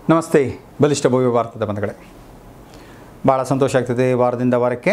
ನಮಸ್ತೆ ಬಲಿಷ್ಠ ಭವ್ಯ ಭಾರತದ ಬಂಧುಗಳೇ ಭಾಳ ಸಂತೋಷ ಆಗ್ತಿದೆ ವಾರದಿಂದ ವಾರಕ್ಕೆ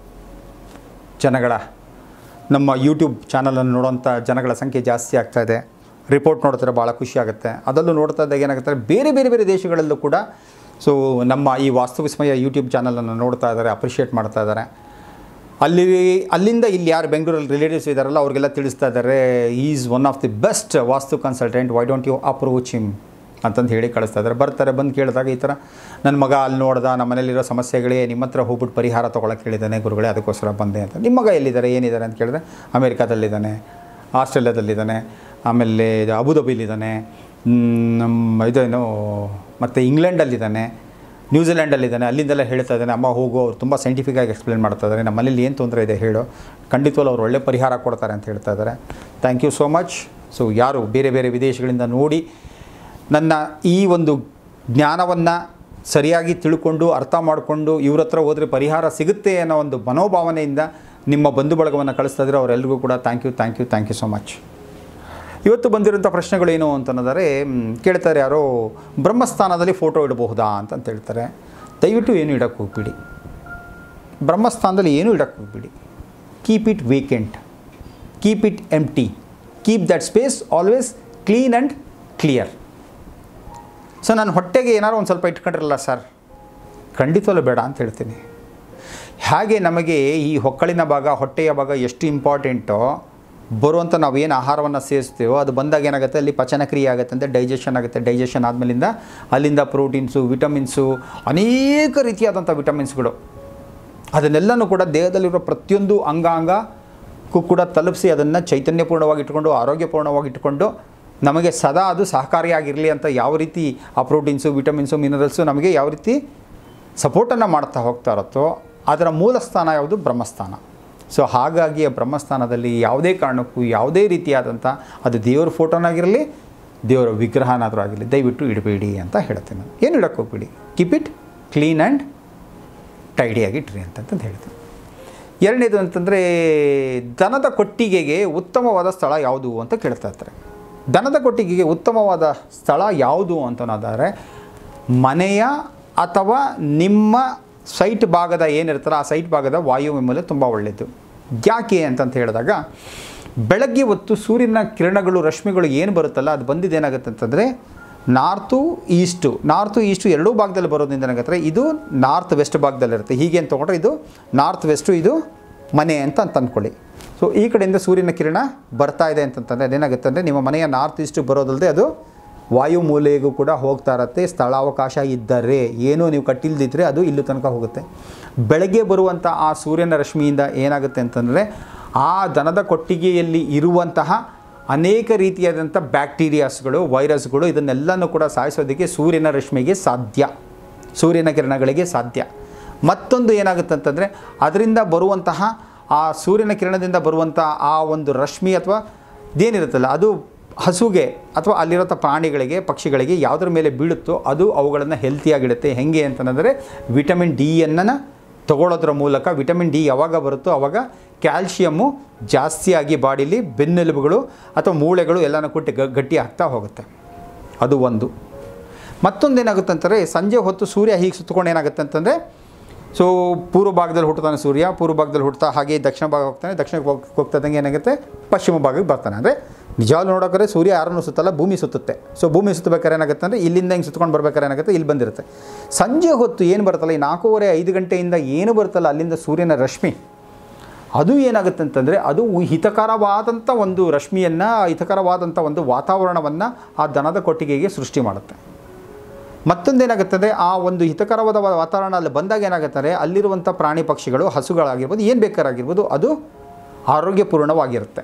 ಜನಗಳ ನಮ್ಮ ಯೂಟ್ಯೂಬ್ ಚಾನಲನ್ನು ನೋಡೋಂಥ ಜನಗಳ ಸಂಖ್ಯೆ ಜಾಸ್ತಿ ಆಗ್ತಾ ಇದೆ ರಿಪೋರ್ಟ್ ನೋಡ್ತಾರೆ ಭಾಳ ಖುಷಿ ಆಗುತ್ತೆ ಅದರಲ್ಲೂ ನೋಡ್ತಾ ಇದ್ದಾಗ ಏನಾಗುತ್ತೆ ಬೇರೆ ಬೇರೆ ಬೇರೆ ದೇಶಗಳಲ್ಲೂ ಕೂಡ ಸೊ ನಮ್ಮ ಈ ವಾಸ್ತು ವಿಸ್ಮಯ ಯೂಟ್ಯೂಬ್ ಚಾನಲನ್ನು ನೋಡ್ತಾ ಇದ್ದಾರೆ ಅಪ್ರಿಷಿಯೇಟ್ ಮಾಡ್ತಾ ಇದ್ದಾರೆ ಅಲ್ಲಿ ಅಲ್ಲಿಂದ ಇಲ್ಲಿ ಯಾರು ಬೆಂಗಳೂರಲ್ಲಿ ರಿಲೇಟಿವ್ಸ್ ಇದ್ದಾರಲ್ಲ ಅವ್ರಿಗೆಲ್ಲ ತಿಳಿಸ್ತಾ ಇದ್ದಾರೆ is one of the best vastu consultant why don't you approach him ಅಂತಂದು ಹೇಳಿ ಕಳಿಸ್ತಾ ಇದ್ದಾರೆ ಬರ್ತಾರೆ ಬಂದು ಕೇಳಿದಾಗ ಈ ಥರ ನನ್ನ ಮಗ ಅಲ್ಲಿ ನೋಡ್ದ ನಮ್ಮ ಮನೇಲಿರೋ ಸಮಸ್ಯೆಗಳೇ ನಿಮ್ಮ ಹತ್ರ ಹೋಗ್ಬಿಟ್ಟು ಪರಿಹಾರ ತೊಗೊಳಕ್ಕೆ ಹೇಳಿದ್ದಾನೆ ಗುರುಗಳೇ ಅದಕ್ಕೋಸ್ಕರ ಬಂದೆ ಅಂತ ನಿಮ್ಮ ಮಗ ಎಲ್ಲಿದ್ದಾರೆ ಏನಿದ್ದಾರೆ ಅಂತ ಕೇಳಿದ್ರೆ ಅಮೇರಿಕಾದಲ್ಲಿದ್ದಾನೆ ಆಸ್ಟ್ರೇಲಿಯಾದಲ್ಲಿದ್ದಾನೆ ಆಮೇಲೆ ಇದು ಅಬುದಾಬಿಲಿದ್ದಾನೆ ನಮ್ಮ ಇದೇನು ಮತ್ತು ಇಂಗ್ಲೆಂಡಲ್ಲಿದ್ದಾನೆ ನ್ಯೂಜಿಲ್ಯಾಂಡಲ್ಲಿದ್ದಾನೆ ಅಲ್ಲಿಂದೆಲ್ಲ ಹೇಳ್ತಾ ಇದ್ದಾನೆ ಅಮ್ಮ ಹೋಗು ಅವ್ರು ತುಂಬ ಸೈಂಟಿಫಿಕ್ಕಾಗಿ ಎಕ್ಸ್ಪ್ಲೇನ್ ಮಾಡ್ತಾ ಇದ್ದಾರೆ ನಮ್ಮ ಮನೇಲಿ ಏನು ತೊಂದರೆ ಇದೆ ಹೇಳು ಖಂಡಿತವಲ್ಲ ಅವ್ರು ಒಳ್ಳೆ ಪರಿಹಾರ ಕೊಡ್ತಾರೆ ಅಂತ ಹೇಳ್ತಾ ಇದ್ದಾರೆ thank you so much so ಯಾರು ಬೇರೆ ಬೇರೆ ವಿದೇಶಗಳಿಂದ ನೋಡಿ ನನ್ನ ಈ ಒಂದು ಜ್ಞಾನವನ್ನು ಸರಿಯಾಗಿ ತಿಳ್ಕೊಂಡು ಅರ್ಥ ಮಾಡಿಕೊಂಡು ಇವ್ರ ಹತ್ರ ಹೋದರೆ ಪರಿಹಾರ ಸಿಗುತ್ತೆ ಅನ್ನೋ ಒಂದು ಮನೋಭಾವನೆಯಿಂದ ನಿಮ್ಮ ಬಂಧು ಬಳಗವನ್ನು ಕಳಿಸ್ತಾ ಇದ್ರೆ ಅವರೆಲ್ಲರಿಗೂ ಕೂಡ thank you thank you thank you so much ಇವತ್ತು ಬಂದಿರೋಂಥ ಪ್ರಶ್ನೆಗಳೇನು ಅಂತಂದರೆ ಕೇಳ್ತಾರೆ ಯಾರೋ ಬ್ರಹ್ಮಸ್ಥಾನದಲ್ಲಿ ಫೋಟೋ ಇಡಬಹುದಾ ಅಂತ ಹೇಳ್ತಾರೆ ದಯವಿಟ್ಟು ಏನು ಇಡಕ್ಕೆ ಹೋಗ್ಬಿಡಿ ಬ್ರಹ್ಮಸ್ಥಾನದಲ್ಲಿ ಏನೂ ಇಡಕ್ಕೆ ಹೋಗ್ಬಿಡಿ keep it vacant keep it empty keep that space always clean and clear so ನಾನು ಹೊಟ್ಟೆಗೆ ಏನಾರು ಒಂದು ಸ್ವಲ್ಪ ಇಟ್ಕೊಂಡ್ರಲ್ಲ ಸರ್ ಖಂಡಿತವಲ್ಲೂ ಬೇಡ ಅಂತ ಹೇಳ್ತೀನಿ ಹಾಗೆ ನಮಗೆ ಈ ಹೊಕ್ಕಳಿನ ಭಾಗ ಹೊಟ್ಟೆಯ ಭಾಗ ಎಷ್ಟು ಇಂಪಾರ್ಟೆಂಟೋ ಬರುವಂಥ ನಾವು ಏನು ಆಹಾರವನ್ನು ಸೇವಿಸ್ತೀವೋ ಅದು ಬಂದಾಗ ಏನಾಗುತ್ತೆ ಅಲ್ಲಿ ಪಚನಕ್ರಿಯೆ ಆಗುತ್ತೆ ಅಂತ ಡೈಜೆಷನ್ ಆಗುತ್ತೆ ಡೈಜೆಷನ್ ಆದಮೇಲಿಂದ ಅಲ್ಲಿಂದ ಪ್ರೋಟೀನ್ಸು ವಿಟಮಿನ್ಸು ಅನೇಕ ರೀತಿಯಾದಂಥ ವಿಟಮಿನ್ಸ್ಗಳು ಅದನ್ನೆಲ್ಲನೂ ಕೂಡ ದೇಹದಲ್ಲಿರೋ ಪ್ರತಿಯೊಂದು ಅಂಗಾಂಗಕ್ಕೂ ಕೂಡ ತಲುಪಿಸಿ ಅದನ್ನು ಚೈತನ್ಯಪೂರ್ಣವಾಗಿ ಇಟ್ಕೊಂಡು ಆರೋಗ್ಯಪೂರ್ಣವಾಗಿ ಇಟ್ಕೊಂಡು ನಮಗೆ ಸದಾ ಅದು ಸಹಕಾರಿಯಾಗಿರಲಿ ಅಂತ ಯಾವ ರೀತಿ ಆ ಪ್ರೋಟೀನ್ಸು ವಿಟಮಿನ್ಸು ಮಿನರಲ್ಸು ನಮಗೆ ಯಾವ ರೀತಿ ಸಪೋರ್ಟನ್ನು ಮಾಡ್ತಾ ಹೋಗ್ತಾ ಇರುತ್ತೋ ಅದರ ಮೂಲ ಸ್ಥಾನ ಯಾವುದು ಬ್ರಹ್ಮಸ್ಥಾನ ಸೊ ಹಾಗಾಗಿ ಆ ಬ್ರಹ್ಮಸ್ಥಾನದಲ್ಲಿ ಯಾವುದೇ ಕಾರಣಕ್ಕೂ ಯಾವುದೇ ರೀತಿಯಾದಂಥ ಅದು ದೇವರ ಫೋಟೋನಾಗಿರಲಿ ದೇವರ ವಿಗ್ರಹನಾದರೂ ಆಗಿರಲಿ ದಯವಿಟ್ಟು ಇಡಬೇಡಿ ಅಂತ ಹೇಳ್ತೀನಿ ನಾನು ಏನು ಇಡಕ್ಕೆ ಹೋಗ್ಬೇಡಿ ಕೀಪ್ ಇಟ್ ಕ್ಲೀನ್ ಆ್ಯಂಡ್ ಟೈಡಿಯಾಗಿ ಇಟ್ರಿ ಅಂತಂತಂದು ಹೇಳ್ತೀನಿ ಎರಡನೇದು ಅಂತಂದರೆ ದನದ ಕೊಟ್ಟಿಗೆಗೆ ಉತ್ತಮವಾದ ಸ್ಥಳ ಯಾವುದು ಅಂತ ಕೇಳ್ತಾ ಇರ್ತಾರೆ ದನದ ಕೊಟ್ಟಿಗೆಗೆ ಉತ್ತಮವಾದ ಸ್ಥಳ ಯಾವುದು ಅಂತನಾದರೆ ಮನೆಯ ಅಥವಾ ನಿಮ್ಮ ಸೈಟ್ ಭಾಗದ ಏನಿರ್ತಲ್ಲ ಆ ಸೈಟ್ ಭಾಗದ ವಾಯುವಿಮೂಲೆ ತುಂಬ ಒಳ್ಳೆಯದು ಯಾಕೆ ಅಂತಂತ ಹೇಳಿದಾಗ ಬೆಳಗ್ಗೆ ಹೊತ್ತು ಸೂರ್ಯನ ಕಿರಣಗಳು ರಶ್ಮಿಗಳು ಏನು ಬರುತ್ತಲ್ಲ ಅದು ಬಂದಿದ್ದೇನಾಗುತ್ತೆ ಅಂತಂದರೆ ನಾರ್ತು ಈಸ್ಟು ನಾರ್ತು ಈಸ್ಟು ಎರಡೂ ಭಾಗದಲ್ಲಿ ಬರೋದ್ರಿಂದ ಏನಾಗುತ್ತೆ ಇದು ನಾರ್ತ್ ವೆಸ್ಟ್ ಭಾಗದಲ್ಲಿರುತ್ತೆ ಹೀಗೆ ಅಂತ ತೊಗೊಂಡ್ರೆ ಇದು ನಾರ್ತ್ ವೆಸ್ಟು ಇದು ಮನೆ ಅಂತ ಅಂತ ಅಂದ್ಕೊಳ್ಳಿ ಸೊ ಈ ಕಡೆಯಿಂದ ಸೂರ್ಯನ ಕಿರಣ ಬರ್ತಾ ಇದೆ ಅಂತಂತಂದರೆ ಅದೇನಾಗುತ್ತೆ ಅಂದರೆ ನಿಮ್ಮ ಮನೆಯ ನಾರ್ತ್ ಈಸ್ಟು ಬರೋದಲ್ಲದೆ ಅದು ವಾಯು ಮೂಲೆಗೂ ಕೂಡ ಹೋಗ್ತಾ ಇರತ್ತೆ ಸ್ಥಳಾವಕಾಶ ಇದ್ದರೆ ಏನೂ ನೀವು ಕಟ್ಟಿಲ್ದಿದ್ರೆ ಅದು ಇಲ್ಲೂ ತನಕ ಹೋಗುತ್ತೆ ಬೆಳಗ್ಗೆ ಬರುವಂಥ ಆ ಸೂರ್ಯನ ರಶ್ಮಿಯಿಂದ ಏನಾಗುತ್ತೆ ಅಂತಂದರೆ ಆ ದನದ ಕೊಟ್ಟಿಗೆಯಲ್ಲಿ ಇರುವಂತಹ ಅನೇಕ ರೀತಿಯಾದಂಥ ಬ್ಯಾಕ್ಟೀರಿಯಾಸ್ಗಳು ವೈರಸ್ಗಳು ಇದನ್ನೆಲ್ಲನೂ ಕೂಡ ಸಾಯಿಸೋದಕ್ಕೆ ಸೂರ್ಯನ ರಶ್ಮಿಗೆ ಸಾಧ್ಯ ಸೂರ್ಯನ ಕಿರಣಗಳಿಗೆ ಸಾಧ್ಯ ಮತ್ತೊಂದು ಏನಾಗುತ್ತೆ ಅಂತಂದರೆ ಅದರಿಂದ ಬರುವಂತಹ ಆ ಸೂರ್ಯನ ಕಿರಣದಿಂದ ಬರುವಂಥ ಆ ಒಂದು ರಶ್ಮಿ ಅಥವಾ ಇದೇನಿರುತ್ತಲ್ಲ ಅದು ಹಸುಗೆ ಅಥವಾ ಅಲ್ಲಿರೋಂಥ ಪ್ರಾಣಿಗಳಿಗೆ ಪಕ್ಷಿಗಳಿಗೆ ಯಾವುದ್ರ ಮೇಲೆ ಬೀಳುತ್ತೋ ಅದು ಅವುಗಳನ್ನು ಹೆಲ್ತಿಯಾಗಿಡುತ್ತೆ ಹೆಂಗೆ ಅಂತಂದರೆ ವಿಟಮಿನ್ ಡಿಯನ್ನು ತಗೊಳ್ಳೋದ್ರ ಮೂಲಕ ವಿಟಮಿನ್ ಡಿ ಯಾವಾಗ ಬರುತ್ತೋ ಆವಾಗ ಕ್ಯಾಲ್ಶಿಯಮ್ಮು ಜಾಸ್ತಿಯಾಗಿ ಬಾಡಿಲಿ ಬೆನ್ನೆಲುಬುಗಳು ಅಥವಾ ಮೂಳೆಗಳು ಎಲ್ಲನೂ ಕೊಟ್ಟು ಗ ಗಟ್ಟಿ ಆಗ್ತಾ ಹೋಗುತ್ತೆ ಅದು ಒಂದು ಮತ್ತೊಂದು ಏನಾಗುತ್ತೆ ಅಂತಂದರೆ ಸಂಜೆ ಹೊತ್ತು ಸೂರ್ಯ ಹೀಗೆ ಸುತ್ತಕೊಂಡು ಏನಾಗುತ್ತೆ ಅಂತಂದರೆ ಸೊ ಪೂರ್ವ ಭಾಗದಲ್ಲಿ ಹುಟ್ಟುತ್ತಾನೆ ಸೂರ್ಯ ಪೂರ್ವ ಭಾಗದಲ್ಲಿ ಹುಡ್ತಾ ಹಾಗೆ ದಕ್ಷಿಣ ಭಾಗ ಹೋಗ್ತಾನೆ ದಕ್ಷಿಣ ಹೋಗ್ತದಂಗೆ ಏನಾಗುತ್ತೆ ಪಶ್ಚಿಮ ಭಾಗಕ್ಕೆ ಬರ್ತಾನೆ ಅಂದರೆ ನಿಜವಾಗ್ಲೂ ನೋಡೋಕ್ರೆ ಸೂರ್ಯ ಯಾರನ್ನು ಸುತ್ತಲ್ಲ ಭೂಮಿ ಸುತ್ತುತ್ತೆ ಸೊ ಭೂಮಿ ಸುತ್ತಬೇಕಾದ್ರೆ ಏನಾಗುತ್ತೆ ಅಂದರೆ ಇಲ್ಲಿಂದ ಹಿಂಗೆ ಸುತ್ಕೊಂಡು ಬರ್ಬೇಕಾದ್ರೆ ಏನಾಗುತ್ತೆ ಇಲ್ಲಿ ಬಂದಿರುತ್ತೆ ಸಂಜೆ ಹೊತ್ತು ಏನು ಬರುತ್ತಲ್ಲ ಈ ನಾಲ್ಕೂವರೆ ಐದು ಗಂಟೆಯಿಂದ ಏನು ಬರುತ್ತಲ್ಲ ಅಲ್ಲಿಂದ ಸೂರ್ಯನ ರಶ್ಮಿ ಅದು ಏನಾಗುತ್ತೆ ಅಂತಂದರೆ ಅದು ಹಿತಕರವಾದಂಥ ಒಂದು ರಶ್ಮಿಯನ್ನು ಹಿತಕರವಾದಂಥ ಒಂದು ವಾತಾವರಣವನ್ನು ಆ ದನದ ಕೊಟ್ಟಿಗೆಗೆ ಸೃಷ್ಟಿ ಮಾಡುತ್ತೆ ಮತ್ತೊಂದೇನಾಗುತ್ತದೆ ಆ ಒಂದು ಹಿತಕರವಾದ ವಾತಾವರಣ ಅಲ್ಲಿ ಬಂದಾಗ ಏನಾಗುತ್ತದೆ ಅಲ್ಲಿರುವಂಥ ಪ್ರಾಣಿ ಪಕ್ಷಿಗಳು ಹಸುಗಳಾಗಿರ್ಬೋದು ಏನು ಬೇಕಾರಾಗಿರ್ಬೋದು ಅದು ಆರೋಗ್ಯಪೂರ್ಣವಾಗಿರುತ್ತೆ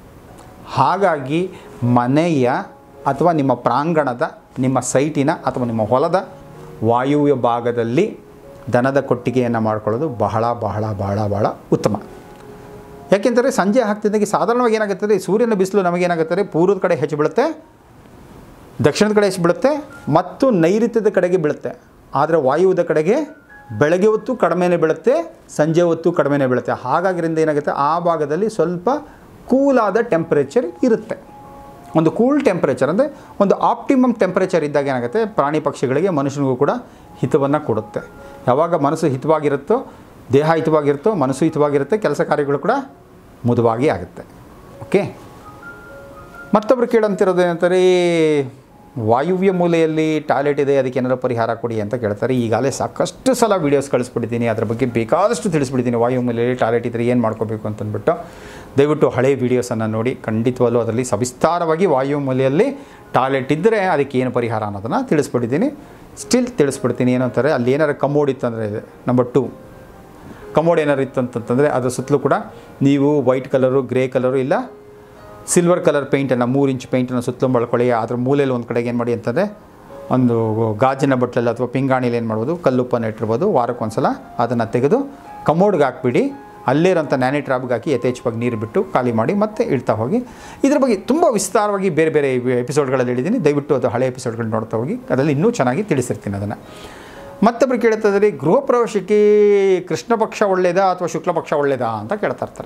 ಹಾಗಾಗಿ ಮನೆಯ ಅಥವಾ ನಿಮ್ಮ ಪ್ರಾಂಗಣದ ನಿಮ್ಮ ಸೈಟಿನ ಅಥವಾ ನಿಮ್ಮ ಹೊಲದ ವಾಯುವ್ಯ ಭಾಗದಲ್ಲಿ ದನದ ಕೊಟ್ಟಿಗೆಯನ್ನು ಮಾಡ್ಕೊಳ್ಳೋದು ಬಹಳ ಬಹಳ ಬಹಳ ಬಹಳ ಉತ್ತಮ ಯಾಕೆಂದರೆ ಸಂಜೆ ಆಗ್ತಿದ್ದಂಗೆ ಸಾಧಾರಣವಾಗಿ ಏನಾಗುತ್ತದೆ ಸೂರ್ಯನ ಬಿಸಿಲು ನಮಗೇನಾಗುತ್ತದೆ ಪೂರ್ವದ ಕಡೆ ಹೆಚ್ಚು ಬೀಳುತ್ತೆ ದಕ್ಷಿಣದ ಕಡೆ ಹೆಚ್ಚು ಬೀಳುತ್ತೆ ಮತ್ತು ನೈಋತ್ಯದ ಕಡೆಗೆ ಬೀಳುತ್ತೆ ಆದರೆ ವಾಯುವ್ಯದ ಕಡೆಗೆ ಬೆಳಗ್ಗೆ ಹೊತ್ತು ಕಡಿಮೆನೇ ಬೀಳುತ್ತೆ ಸಂಜೆ ಹೊತ್ತು ಕಡಿಮೆನೇ ಬೀಳುತ್ತೆ ಹಾಗಾಗಿರಿಂದ ಏನಾಗುತ್ತೆ ಆ ಭಾಗದಲ್ಲಿ ಸ್ವಲ್ಪ ಕೂಲಾದ ಟೆಂಪರೇಚರ್ ಇರುತ್ತೆ ಒಂದು ಕೂಲ್ ಟೆಂಪರೇಚರ್ ಅಂದರೆ ಒಂದು ಆಪ್ಟಿಮಮ್ ಟೆಂಪರೇಚರ್ ಇದ್ದಾಗ ಏನಾಗುತ್ತೆ ಪ್ರಾಣಿ ಪಕ್ಷಿಗಳಿಗೆ ಮನುಷ್ಯನಿಗೂ ಕೂಡ ಹಿತವನ್ನು ಕೊಡುತ್ತೆ ಯಾವಾಗ ಮನಸ್ಸು ಹಿತವಾಗಿರುತ್ತೋ ದೇಹ ಹಿತವಾಗಿರುತ್ತೋ ಮನಸ್ಸು ಹಿತವಾಗಿರುತ್ತೆ ಕೆಲಸ ಕಾರ್ಯಗಳು ಕೂಡ ಮುದುವಾಗಿ ಆಗುತ್ತೆ ಓಕೆ ಮತ್ತೊಬ್ರು ಕೇಳಂತಿರೋದು ಏನಂತಾರೆ ವಾಯುವ್ಯ ಮೂಲೆಯಲ್ಲಿ ಟಾಯ್ಲೆಟ್ ಇದೆ ಅದಕ್ಕೆ ಏನಾದ್ರು ಪರಿಹಾರ ಕೊಡಿ ಅಂತ ಕೇಳ್ತಾರೆ ಈಗಾಗಲೇ ಸಾಕಷ್ಟು ಸಲ ವೀಡಿಯೋಸ್ ಕಳಿಸ್ಬಿಟ್ಟಿದ್ದೀನಿ ಅದ್ರ ಬಗ್ಗೆ ಬೇಕಾದಷ್ಟು ತಿಳಿಸ್ಬಿಟ್ಟಿದ್ದೀನಿ ವಾಯುವ್ಯ ಮೂಲೆಯಲ್ಲಿ ಟಾಯ್ಲೆಟ್ ಇದ್ದರೆ ಏನು ಮಾಡ್ಕೋಬೇಕು ಅಂತಂದ್ಬಿಟ್ಟು ದಯವಿಟ್ಟು ಹಳೆ ವೀಡಿಯೋಸನ್ನು ನೋಡಿ ಖಂಡಿತವಲ್ಲೂ ಅದರಲ್ಲಿ ಸವಿಸ್ತಾರವಾಗಿ ವಾಯು ಮೂಲೆಯಲ್ಲಿ ಟಾಯ್ಲೆಟ್ ಇದ್ದರೆ ಅದಕ್ಕೆ ಏನು ಪರಿಹಾರ ಅನ್ನೋದನ್ನು ತಿಳಿಸ್ಬಿಟ್ಟಿದ್ದೀನಿ ಸ್ಟಿಲ್ ತಿಳಿಸ್ಬಿಡ್ತೀನಿ ಏನು ಅಂತಾರೆ ಅಲ್ಲಿ ಏನಾರು ಕಮೋಡ್ ಇತ್ತಂದರೆ ನಂಬರ್ ಟು ಕಮೋಡ್ ಏನಾರು ಇತ್ತು ಅಂತಂತಂದರೆ ಅದ್ರ ಸುತ್ತಲೂ ಕೂಡ ನೀವು ವೈಟ್ ಕಲರು ಗ್ರೇ ಕಲರು ಇಲ್ಲ ಸಿಲ್ವರ್ ಕಲರ್ ಪೇಂಟನ್ನು ಮೂರು ಇಂಚ್ ಪೇಂಟನ್ನು ಸುತ್ತಲೂ ಬಳಕೊಳ್ಳಿ ಅದ್ರ ಮೂಲೆಯಲ್ಲಿ ಒಂದು ಕಡೆಗೆ ಏನು ಮಾಡಿ ಅಂತಂದರೆ ಒಂದು ಗಾಜಿನ ಬಟ್ಲಲ್ಲಿ ಅಥವಾ ಪಿಂಗಾಣಿಲಿ ಏನು ಮಾಡ್ಬೋದು ಕಲ್ಲುಪ್ಪನ್ನು ಇಟ್ಟಿರ್ಬೋದು ವಾರಕ್ಕೊಂದ್ಸಲ ಅದನ್ನು ತೆಗೆದು ಕಮೋಡ್ಗೆ ಹಾಕ್ಬಿಡಿ ಅಲ್ಲಿರೋಂಥ ನ್ಯಾನಿ ಟ್ರಾಬ್ಗೆ ಹಾಕಿ ಯಥೇಚ್ಛವಾಗಿ ನೀರು ಬಿಟ್ಟು ಖಾಲಿ ಮಾಡಿ ಮತ್ತೆ ಇಡ್ತಾ ಹೋಗಿ ಇದ್ರ ಬಗ್ಗೆ ತುಂಬ ವಿಸ್ತಾರವಾಗಿ ಬೇರೆ ಬೇರೆ ಎಪಿಸೋಡ್ಗಳಲ್ಲಿ ಹೇಳಿದ್ದೀನಿ ದಯವಿಟ್ಟು ಅದು ಹಳೆ ಎಪಿಸೋಡ್ಗಳು ನೋಡ್ತಾ ಹೋಗಿ ಅದರಲ್ಲಿ ಇನ್ನೂ ಚೆನ್ನಾಗಿ ತಿಳಿಸಿರ್ತೀನಿ ಅದನ್ನು ಮತ್ತೊಬ್ಬರು ಕೇಳ್ತಿದ್ದಾರೆ ಗೃಹ ಪ್ರವೇಶಕ್ಕೆ ಕೃಷ್ಣ ಪಕ್ಷ ಒಳ್ಳೆಯದಾ ಅಥವಾ ಶುಕ್ಲ ಪಕ್ಷ ಒಳ್ಳೆಯದಾ ಅಂತ ಕೇಳ್ತಾ ಇರ್ತಾರೆ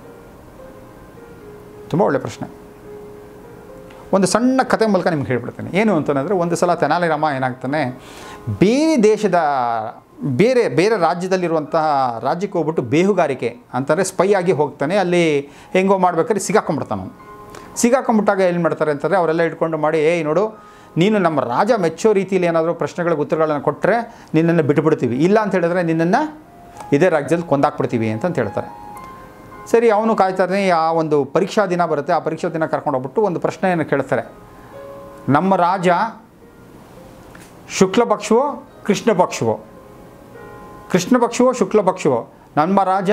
ತುಂಬ ಒಳ್ಳೆಯ ಪ್ರಶ್ನೆ ಒಂದು ಸಣ್ಣ ಕತೆ ಮೂಲಕ ನಿಮ್ಗೆ ಹೇಳ್ಬಿಡ್ತೇನೆ ಏನು ಅಂತಂದರೆ ಒಂದು ಸಲ ತೆನಾಲಿರಾಮ ಏನಾಗ್ತಾನೆ ಬೇರೆ ದೇಶದ ಬೇರೆ ಬೇರೆ ರಾಜ್ಯದಲ್ಲಿರುವಂತಹ ರಾಜ್ಯಕ್ಕೆ ಹೋಗ್ಬಿಟ್ಟು ಬೇಹುಗಾರಿಕೆ ಅಂತಂದರೆ ಸ್ಪೈ ಆಗಿ ಹೋಗ್ತಾನೆ ಅಲ್ಲಿ ಹೆಂಗೋ ಮಾಡ್ಬೇಕಾದ್ರೆ ಸಿಗಾಕೊಂಡ್ಬಿಡ್ತಾನೆ ಅವನು ಸಿಗಾಕೊಂಡ್ಬಿಟ್ಟಾಗ ಏನು ಮಾಡ್ತಾರೆ ಅಂತಂದರೆ ಅವರೆಲ್ಲ ಇಟ್ಕೊಂಡು ಮಾಡಿ ಏಯ್ ನೋಡು ನೀನು ನಮ್ಮ ರಾಜ ಮೆಚ್ಚೋ ರೀತಿಯಲ್ಲಿ ಏನಾದರೂ ಪ್ರಶ್ನೆಗಳಿಗೆ ಉತ್ತರಗಳನ್ನು ಕೊಟ್ಟರೆ ನಿನ್ನನ್ನು ಬಿಟ್ಟುಬಿಡ್ತೀವಿ ಇಲ್ಲ ಅಂತ ಹೇಳಿದ್ರೆ ನಿನ್ನನ್ನು ಇದೇ ರಾಜ್ಯದಲ್ಲಿ ಕೊಂದಾಕ್ಬಿಡ್ತೀವಿ ಅಂತಂತ ಹೇಳ್ತಾರೆ ಸರಿ ಅವನು ಕಾಯ್ತಾನೆ ಆ ಒಂದು ಪರೀಕ್ಷಾ ದಿನ ಬರುತ್ತೆ ಆ ಪರೀಕ್ಷಾ ದಿನ ಕರ್ಕೊಂಡು ಹೋಗ್ಬಿಟ್ಟು ಒಂದು ಪ್ರಶ್ನೆಯನ್ನು ಕೇಳ್ತಾರೆ ನಮ್ಮ ರಾಜ ಶುಕ್ಲ ಪಕ್ಷವೋ ಕೃಷ್ಣ ಪಕ್ಷವೋ ಕೃಷ್ಣ ಪಕ್ಷವೋ ಶುಕ್ಲ ಪಕ್ಷವೋ ನಮ್ಮ ರಾಜ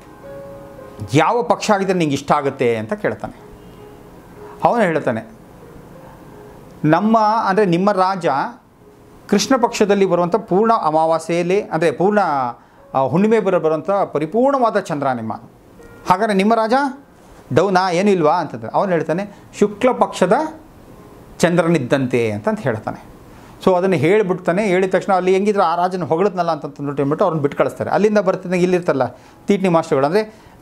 ಯಾವ ಪಕ್ಷ ಆಗಿದ್ರೆ ನಿಂಗೆ ಇಷ್ಟ ಆಗುತ್ತೆ ಅಂತ ಕೇಳ್ತಾನೆ ಅವನು ಹೇಳ್ತಾನೆ ನಮ್ಮ ಅಂದರೆ ನಿಮ್ಮ ರಾಜ ಕೃಷ್ಣ ಪಕ್ಷದಲ್ಲಿ ಬರುವಂಥ ಪೂರ್ಣ ಅಮಾವಾಸ್ಯೆಯಲ್ಲಿ ಅಂದರೆ ಪೂರ್ಣ ಆ, ಹುಣ್ಣಿಮೆ ಬರೋ ಬರುವಂಥ ಪರಿಪೂರ್ಣವಾದ ಚಂದ್ರ ನಿಮ್ಮ ಹಾಗಾದರೆ ನಿಮ್ಮ ರಾಜ ಡೌನಾ ಏನೂ ಇಲ್ವಾ ಅಂತಂದ್ರೆ ಅವನು ಹೇಳ್ತಾನೆ ಶುಕ್ಲ ಪಕ್ಷದ ಚಂದ್ರನಿದ್ದಂತೆ ಅಂತಂತ ಹೇಳ್ತಾನೆ ಸೊ ಅದನ್ನು ಹೇಳಿಬಿಡ್ತಾನೆ ಹೇಳಿದ ತಕ್ಷಣ ಅಲ್ಲಿ ಹೆಂಗಿದ್ರು ಆ ರಾಜನ ಹೊಗಳದ್ನಲ್ಲ ಅಂತ ಅಂದ್ಬಿಟ್ಟು ಹೇಳ್ಬಿಟ್ಟು ಅವ್ರನ್ನ ಬಿಟ್ಟು ಕಳಿಸ್ತಾರೆ ಅಲ್ಲಿಂದ ಬರ್ತಿದ್ದಂಗೆ ಇಲ್ಲಿರ್ತಾರಲ್ಲ ತೀಟ್ನಿ ಮಾಸ್ಟರ್ಗಳು ಅಂದರೆ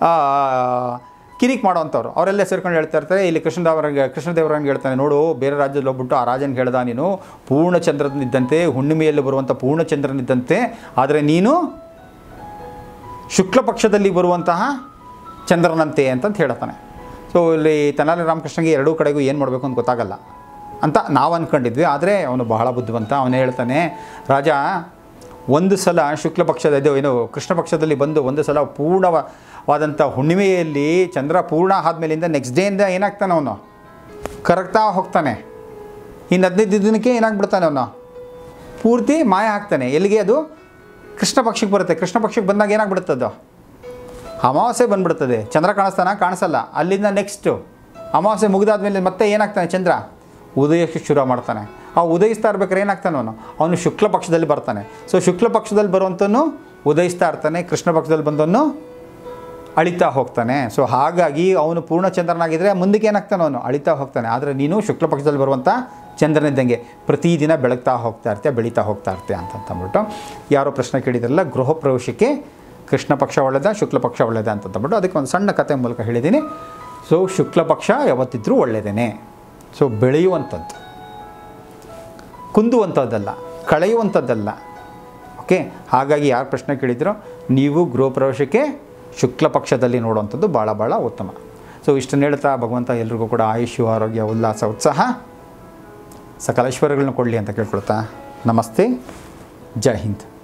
ಕಿರಿಕ್ ಮಾಡೋವಂಥವ್ರು ಅವರೆಲ್ಲ ಸೇರ್ಕೊಂಡು ಹೇಳ್ತಾ ಇರ್ತಾರೆ ಇಲ್ಲಿ ಕೃಷ್ಣದೇವರಂಗೆ ಕೃಷ್ಣದೇವರಂಗೆ ಹೇಳ್ತಾನೆ ನೋಡು ಬೇರೆ ರಾಜ್ಯದಲ್ಲಿ ಹೋಗ್ಬಿಟ್ಟು ಆ ರಾಜನಿಗೆ ಹೇಳ್ದ ನೀನು ಪೂರ್ಣ ಚಂದ್ರನಿದ್ದಂತೆ ಹುಣ್ಣಿಮೆಯಲ್ಲಿ ಬರುವಂಥ ಪೂರ್ಣ ಚಂದ್ರನಿದ್ದಂತೆ ಆದರೆ ನೀನು ಶುಕ್ಲ ಪಕ್ಷದಲ್ಲಿ ಬರುವಂತಹ ಚಂದ್ರನಂತೆ ಅಂತಂತ ಹೇಳ್ತಾನೆ ಸೊ ಇಲ್ಲಿ ತೆನಾಲಿ ರಾಮಕೃಷ್ಣಗೆ ಎರಡೂ ಕಡೆಗೂ ಏನು ಮಾಡಬೇಕು ಅಂತ ಗೊತ್ತಾಗಲ್ಲ ಅಂತ ನಾವು ಅಂದ್ಕೊಂಡಿದ್ವಿ ಆದರೆ ಅವನು ಬಹಳ ಬುದ್ಧಿವಂತ ಅವನು ಹೇಳ್ತಾನೆ ರಾಜ ಒಂದು ಸಲ ಶುಕ್ಲ ಪಕ್ಷದ ಇದು ಏನು ಕೃಷ್ಣ ಪಕ್ಷದಲ್ಲಿ ಬಂದು ಒಂದು ಸಲ ಪೂರ್ಣವಾದಂಥ ಹುಣ್ಣಿಮೆಯಲ್ಲಿ ಚಂದ್ರ ಪೂರ್ಣ ಆದಮೇಲಿಂದ ನೆಕ್ಸ್ಟ್ ಡೇಯಿಂದ ಏನಾಗ್ತಾನೆ ಅವನು ಕರಗ್ತಾ ಹೋಗ್ತಾನೆ ಇನ್ನು ಹದಿನೈದು ದಿನಕ್ಕೆ ಏನಾಗ್ಬಿಡ್ತಾನೆ ಅವನು ಪೂರ್ತಿ ಮಾಯ ಆಗ್ತಾನೆ ಎಲ್ಲಿಗೆ ಅದು ಕೃಷ್ಣ ಪಕ್ಷಕ್ಕೆ ಬರುತ್ತೆ ಕೃಷ್ಣ ಪಕ್ಷಕ್ಕೆ ಬಂದಾಗ ಏನಾಗ್ಬಿಡುತ್ತೆ ಅದು ಅಮಾವಾಸ್ಯೆ ಬಂದ್ಬಿಡ್ತದೆ ಚಂದ್ರ ಕಾಣಿಸ್ತಾನ ಕಾಣಿಸಲ್ಲ ಅಲ್ಲಿಂದ ನೆಕ್ಸ್ಟು ಅಮಾವಾಸ್ಯೆ ಮುಗಿದಾದ್ಮೇಲೆ ಮತ್ತೆ ಏನಾಗ್ತಾನೆ ಚಂದ್ರ ಉದಯಕ್ಕೆ ಶುರು ಮಾಡ್ತಾನೆ ಆ ಉದಯಿಸ್ತಾ ಇರ್ಬೇಕಾದ್ರೆ ಏನಾಗ್ತಾನೆ ಅವನು ಅವನು ಶುಕ್ಲ ಪಕ್ಷದಲ್ಲಿ ಬರ್ತಾನೆ ಸೊ ಶುಕ್ಲ ಪಕ್ಷದಲ್ಲಿ ಬರುವಂಥನು ಉದಯಿಸ್ತಾ ಇರ್ತಾನೆ ಕೃಷ್ಣ ಪಕ್ಷದಲ್ಲಿ ಬಂದವನು ಅಳಿತಾ ಹೋಗ್ತಾನೆ ಸೊ ಹಾಗಾಗಿ ಅವನು ಪೂರ್ಣ ಚಂದ್ರನಾಗಿದ್ದರೆ ಮುಂದಕ್ಕೆ ಏನಾಗ್ತಾನೆ ಅವನು ಅಳಿತಾ ಹೋಗ್ತಾನೆ ಆದರೆ ನೀನು ಶುಕ್ಲ ಪಕ್ಷದಲ್ಲಿ ಬರುವಂಥ ಚಂದ್ರನಿದ್ದಂಗೆ ಪ್ರತಿದಿನ ಬೆಳಗ್ತಾ ಹೋಗ್ತಾ ಇರ್ತೀಯ ಬೆಳೀತಾ ಹೋಗ್ತಾ ಇರ್ತೀಯ ಅಂತಂತಂದ್ಬಿಟ್ಟು ಯಾರೋ ಪ್ರಶ್ನೆ ಕೇಳಿದ್ರಲ್ಲ ಗೃಹ ಪ್ರವೇಶಕ್ಕೆ ಕೃಷ್ಣ ಪಕ್ಷ ಒಳ್ಳೆಯದ ಶುಕ್ಲ ಪಕ್ಷ ಒಳ್ಳೆಯದ ಅಂತಂದ್ಬಿಟ್ಟು ಅದಕ್ಕೆ ಒಂದು ಸಣ್ಣ ಕತೆ ಮೂಲಕ ಹೇಳಿದ್ದೀನಿ ಸೊ ಶುಕ್ಲ ಪಕ್ಷ ಯಾವತ್ತಿದ್ರೂ ಒಳ್ಳೆಯದೇನೆ ಸೊ ಬೆಳೆಯುವಂಥದ್ದು ಕುಂದುವಂಥದ್ದಲ್ಲ ಕಳೆಯುವಂಥದ್ದಲ್ಲ ಓಕೆ ಹಾಗಾಗಿ ಯಾರು ಪ್ರಶ್ನೆ ಕೇಳಿದ್ರೋ ನೀವು ಗೃಹ ಪ್ರವೇಶಕ್ಕೆ ಶುಕ್ಲ ಪಕ್ಷದಲ್ಲಿ ನೋಡುವಂಥದ್ದು ಭಾಳ ಭಾಳ ಉತ್ತಮ ಸೊ ಇಷ್ಟನ್ನು ಹೇಳ್ತಾ ಭಗವಂತ ಎಲ್ರಿಗೂ ಕೂಡ ಆಯುಷು ಆರೋಗ್ಯ ಉಲ್ಲಾಸ ಉತ್ಸಾಹ ಸಕಲ ಐಶ್ವರ್ಯಗಳನ್ನ ಕೊಡಲಿ ಅಂತ ಕೇಳ್ಕೊಳ್ತಾ ನಮಸ್ತೆ ಜೈ ಹಿಂದ್